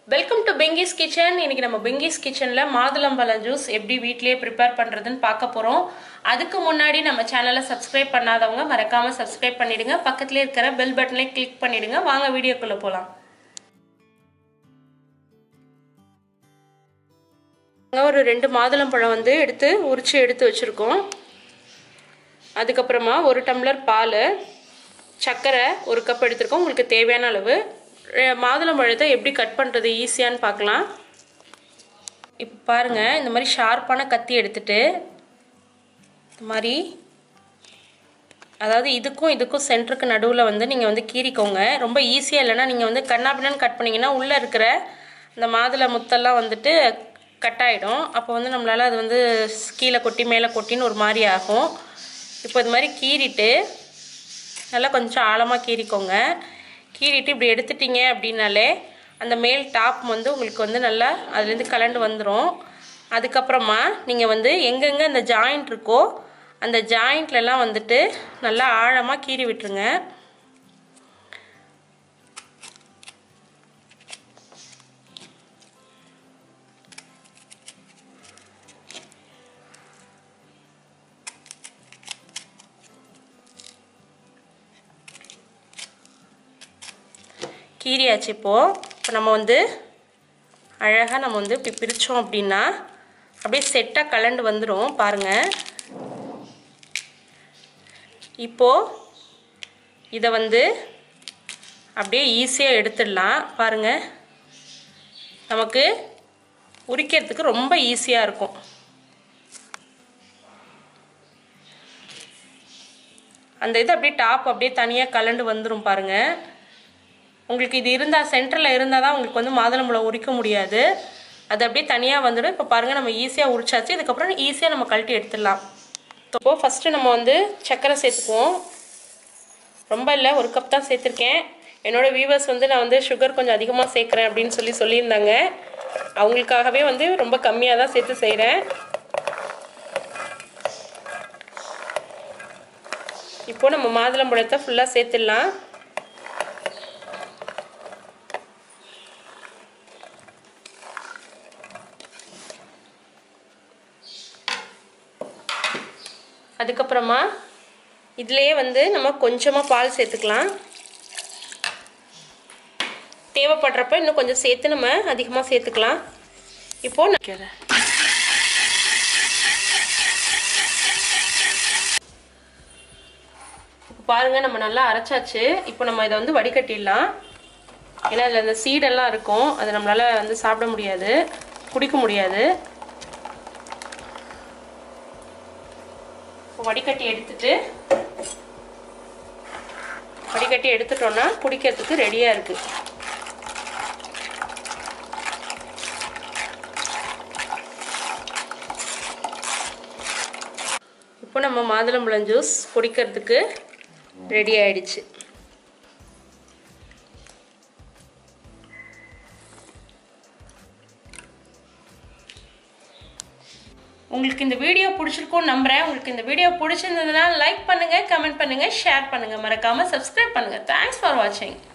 welcome to பெங்கிஸ் kitchen இன்னைக்கு நம்ம பெங்கிஸ் கிச்சனில் மாதுளம்பழம் ஜூஸ் எப்படி வீட்லயே ப்ரிப்பேர் பண்ணுறதுன்னு பார்க்க போகிறோம் அதுக்கு முன்னாடி நம்ம சேனலை சப்ஸ்கிரைப் பண்ணாதவங்க மறக்காமல் சப்ஸ்கிரைப் பண்ணிடுங்க பக்கத்துலேயே இருக்கிற பெல் பட்டனை கிளிக் பண்ணிடுங்க வாங்க வீடியோக்குள்ளே போகலாம் ஒரு ரெண்டு மாதுளம்பழம் வந்து எடுத்து உரிச்சு எடுத்து வச்சுருக்கோம் அதுக்கப்புறமா ஒரு டம்ளர் பால் சர்க்கரை ஒரு கப் எடுத்திருக்கோம் உங்களுக்கு தேவையான அளவு மாதுளம்பழத்தை எப்படி கட் பண்ணுறது ஈஸியான்னு பார்க்கலாம் இப்போ பாருங்கள் இந்த மாதிரி ஷார்ப்பான கத்தி எடுத்துட்டு இந்த மாதிரி அதாவது இதுக்கும் இதுக்கும் சென்டருக்கு நடுவில் வந்து நீங்கள் வந்து கீறிக்கோங்க ரொம்ப ஈஸியாக இல்லைன்னா நீங்கள் வந்து கண்ணாபின்னு கட் பண்ணிங்கன்னா உள்ளே இருக்கிற இந்த மாதுளை முத்தெல்லாம் வந்துட்டு கட் ஆகிடும் அப்போ வந்து நம்மளால் அது வந்து கீழே கொட்டி மேலே கொட்டின்னு ஒரு மாதிரி ஆகும் இப்போ இது மாதிரி கீறிட்டு நல்லா கொஞ்சம் ஆழமாக கீறிக்கோங்க கீறிட்டு இப்படி எடுத்துட்டீங்க அப்படின்னாலே அந்த மேல் டாப் வந்து உங்களுக்கு வந்து நல்லா அதுலேருந்து கலண்டு வந்துடும் அதுக்கப்புறமா நீங்கள் வந்து எங்கெங்கே அந்த ஜாயிண்ட் இருக்கோ அந்த ஜாயிண்ட்லலாம் வந்துட்டு நல்லா ஆழமாக கீறி விட்டுருங்க கீரியாச்சு இப்போது இப்போ நம்ம வந்து அழகாக நம்ம வந்து இப்படி பிரித்தோம் அப்படின்னா அப்படியே செட்டாக கலண்டு வந்துடும் பாருங்கள் இப்போது இதை வந்து அப்படியே ஈஸியாக எடுத்துடலாம் பாருங்கள் நமக்கு உரிக்கிறதுக்கு ரொம்ப ஈஸியாக இருக்கும் அந்த இது அப்படியே டாப் அப்படியே தனியாக கலண்டு வந்துடும் பாருங்கள் உங்களுக்கு இது இருந்தால் சென்டரில் இருந்தால் தான் உங்களுக்கு வந்து மாதுளம்பழம் உரிக்க முடியாது அது அப்படியே தனியாக வந்துடும் இப்போ பாருங்கள் நம்ம ஈஸியாக உரிச்சாச்சு இதுக்கப்புறம் ஈஸியாக நம்ம கழட்டி எடுத்துடலாம் இப்போது ஃபஸ்ட்டு நம்ம வந்து சர்க்கரை சேர்த்துக்குவோம் ரொம்ப இல்லை ஒரு கப் தான் சேர்த்துருக்கேன் என்னோடய வியூவர்ஸ் வந்து நான் வந்து சுகர் கொஞ்சம் அதிகமாக சேர்க்குறேன் அப்படின்னு சொல்லி சொல்லியிருந்தாங்க அவங்களுக்காகவே வந்து ரொம்ப கம்மியாக தான் சேர்த்து செய்கிறேன் இப்போ நம்ம மாதுளம்பழத்தை ஃபுல்லாக சேர்த்துடலாம் அதுக்கப்புறமா இதுலேயே வந்து நம்ம கொஞ்சமாக பால் சேர்த்துக்கலாம் தேவைப்படுறப்ப இன்னும் கொஞ்சம் சேர்த்து நம்ம அதிகமாக சேர்த்துக்கலாம் இப்போ நிற்கிறேன் இப்போ பாருங்கள் நம்ம நல்லா அரைச்சாச்சு இப்போ நம்ம இதை வந்து வடிகட்டிடலாம் ஏன்னா அதில் அந்த சீடெல்லாம் இருக்கும் அதை நம்மளால் வந்து சாப்பிட முடியாது குடிக்க முடியாது வடிகட்டி எடுத்துட்டு வடிகட்டி எடுத்துட்டோம்னா குடிக்கிறதுக்கு ரெடியாக இருக்குது இப்போ நம்ம மாதுளம்பழம் ஜூஸ் குடிக்கிறதுக்கு ரெடி ஆயிடுச்சு உங்களுக்கு இந்த வீடியோ பிடிச்சிருக்கும் நம்புறேன் உங்களுக்கு இந்த வீடியோ பிடிச்சிருந்ததுன்னா லைக் பண்ணுங்க கமெண்ட் பண்ணுங்க ஷேர் பண்ணுங்க மறக்காம சப்ஸ்கிரைப் பண்ணுங்க தேங்க்ஸ் ஃபார் வாட்சிங்